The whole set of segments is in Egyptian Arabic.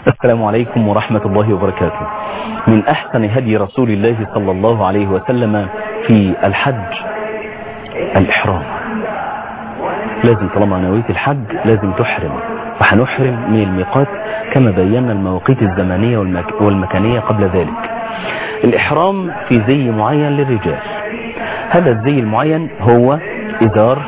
السلام عليكم ورحمة الله وبركاته من أحسن هدي رسول الله صلى الله عليه وسلم في الحج الإحرام لازم طالما نويت الحج لازم تحرم وهنحرم من الميقات كما بينا المواقيت الزمانية والمك... والمكانية قبل ذلك الإحرام في زي معين للرجال هذا الزي المعين هو إزار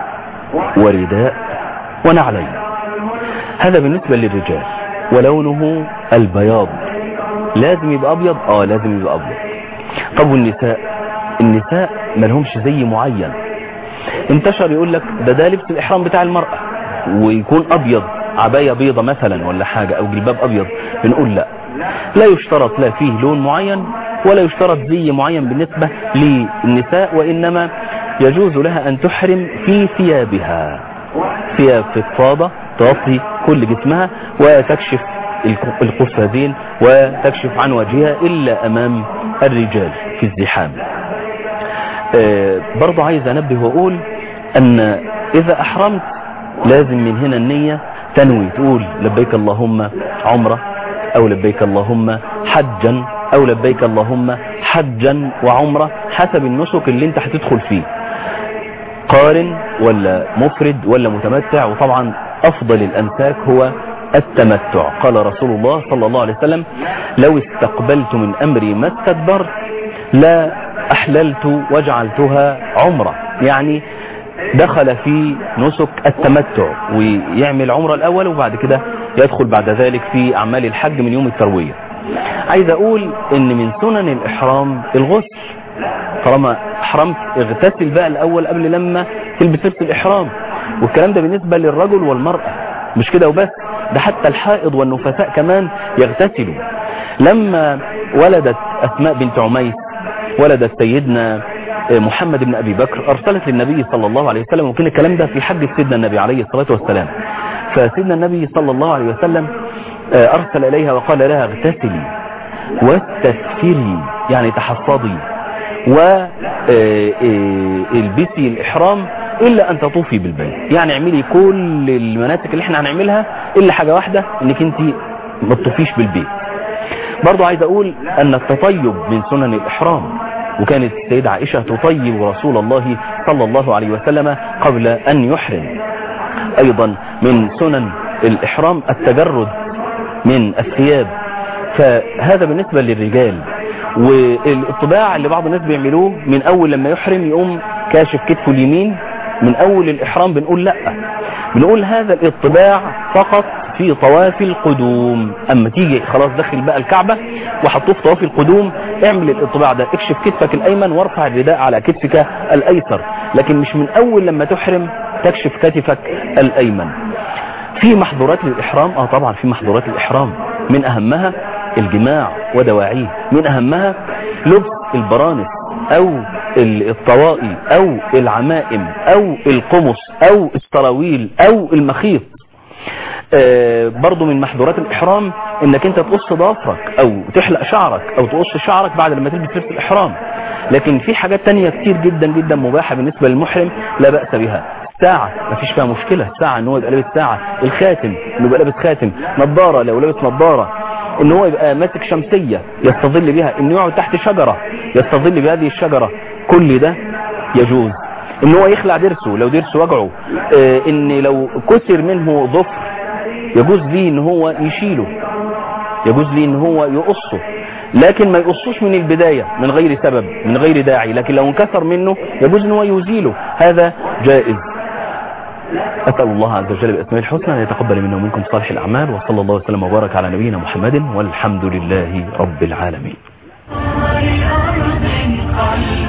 ورداء ونعلين هذا بالنسبة للرجال ولونه البياض لازم يبقى أبيض آه لازم يبقى أبيض طب والنساء النساء ملهمش زي معين انتشر يقول لك ده ده لبس الإحرام بتاع المرأة ويكون أبيض عباية بيضة مثلا ولا حاجة أو جلباب أبيض بنقول لا لا يشترط لا فيه لون معين ولا يشترط زي معين بالنسبة للنساء وإنما يجوز لها أن تحرم في ثيابها ثياب فضفاضة تغطي كل جسمها وتكشف القفازين وتكشف عن وجهها إلا أمام الرجال في الزحام آه برضو عايز أنبه وأقول أن إذا أحرمت لازم من هنا النية تنوي تقول لبيك اللهم عمرة أو لبيك اللهم حجا أو لبيك اللهم حجا وعمرة حسب النسك اللي انت هتدخل فيه قارن ولا مفرد ولا متمتع وطبعا أفضل الأمساك هو التمتع قال رسول الله صلى الله عليه وسلم لو استقبلت من أمري ما استدبرت لا أحللت وجعلتها عمرة يعني دخل في نسك التمتع ويعمل عمرة الأول وبعد كده يدخل بعد ذلك في أعمال الحج من يوم التروية عايز أقول إن من سنن الإحرام الغسل طالما احرمت اغتسل بقى الأول قبل لما تلبس لبس الإحرام والكلام ده بالنسبة للرجل والمرأة مش كده وبس ده حتى الحائض والنفساء كمان يغتسلوا لما ولدت أسماء بنت عميس ولدت سيدنا محمد بن أبي بكر أرسلت للنبي صلى الله عليه وسلم وكان الكلام ده في حج سيدنا النبي عليه الصلاة والسلام فسيدنا النبي صلى الله عليه وسلم أرسل إليها وقال لها اغتسلي واستسفري يعني تحفظي والبسي الإحرام إلا أن تطوفي بالبيت يعني اعملي كل المناسك اللي احنا هنعملها إلا حاجة واحدة انك انت ما تطوفيش بالبيت برضو عايز أقول أن التطيب من سنن الإحرام وكانت السيدة عائشة تطيب رسول الله صلى الله عليه وسلم قبل أن يحرم أيضا من سنن الإحرام التجرد من الثياب فهذا بالنسبة للرجال والطباع اللي بعض الناس بيعملوه من أول لما يحرم يقوم كاشف كتفه اليمين من أول الإحرام بنقول لا بنقول هذا الاطباع فقط في طواف القدوم أما تيجي خلاص دخل بقى الكعبة وحطوه في طواف القدوم اعمل الاطباع ده اكشف كتفك الأيمن وارفع الرداء على كتفك الأيسر لكن مش من أول لما تحرم تكشف كتفك الأيمن في محظورات للإحرام اه طبعا في محظورات الإحرام من أهمها الجماع ودواعيه من أهمها لبس البرانس أو الطوائي أو العمائم أو القمص أو السراويل أو المخيط آه برضو من محظورات الإحرام انك انت تقص ضافرك او تحلق شعرك او تقص شعرك بعد لما تلبس لبس الإحرام لكن في حاجات تانية كتير جدا جدا مباحة بالنسبة للمحرم لا بأس بها ساعة مفيش فيها مشكلة ساعة ان هو يبقى لابس ساعة الخاتم انه يبقى لابس خاتم نظارة لو لابس نظارة ان هو يبقى ماسك شمسية يستظل بها انه يقعد تحت شجرة يستظل بهذه الشجرة كل ده يجوز ان هو يخلع درسه لو درسه وجعه اه ان لو كسر منه ظفر يجوز ليه ان هو يشيله يجوز ليه ان هو يقصه لكن ما يقصوش من البداية من غير سبب من غير داعي لكن لو انكسر منه يجوز ان هو يزيله هذا جائز أسأل الله عز وجل بأسماء الحسنى أن يتقبل منا ومنكم صالح الأعمال وصلى الله وسلم وبارك على نبينا محمد والحمد لله رب العالمين